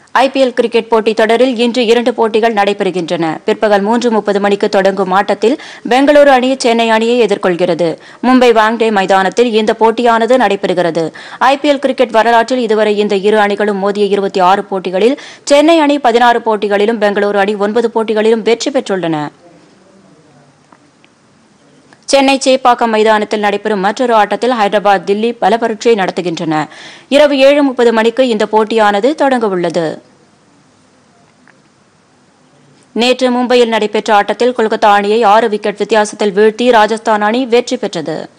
IPL cricket போட்டித் தொடரில் இன்று இரண்டு போட்டிகள் நடைபெறுகின்றன பிற்பகல் மூன்று முப்பது மணிக்கு தொடங்கும் ஆட்டத்தில் பெங்களூரு அணி சென்னை அணியை எதிர்கொள்கிறது மும்பை வாங்டே மைதானத்தில் இந்த போட்டியானது நடைபெறுகிறது ஐபிஎல் கிரிக்கெட் வரலாற்றில் இதுவரை இந்த இரு அணிகளும் மோதிய இருபத்தி ஆறு போட்டிகளில் சென்னை அணி பதினாறு போட்டிகளிலும் பெங்களூரு அணி ஒன்பது போட்டிகளிலும் வெற்றி பெற்றுள்ளன சென்னை சேப்பாக்கம் மைதானத்தில் நடைபெறும் மற்றொரு ஆட்டத்தில் ஹைதராபாத் தில்லி பல பரீட்சை நடத்துகின்றன இரவு ஏழு முப்பது மணிக்கு இந்த போட்டியானது தொடங்கவுள்ளது நேற்று மும்பையில் நடைபெற்ற ஆட்டத்தில் கொல்கத்தா அணியை ஆறு விக்கெட் வித்தியாசத்தில் வீழ்த்தி ராஜஸ்தான் அணி வெற்றி பெற்றது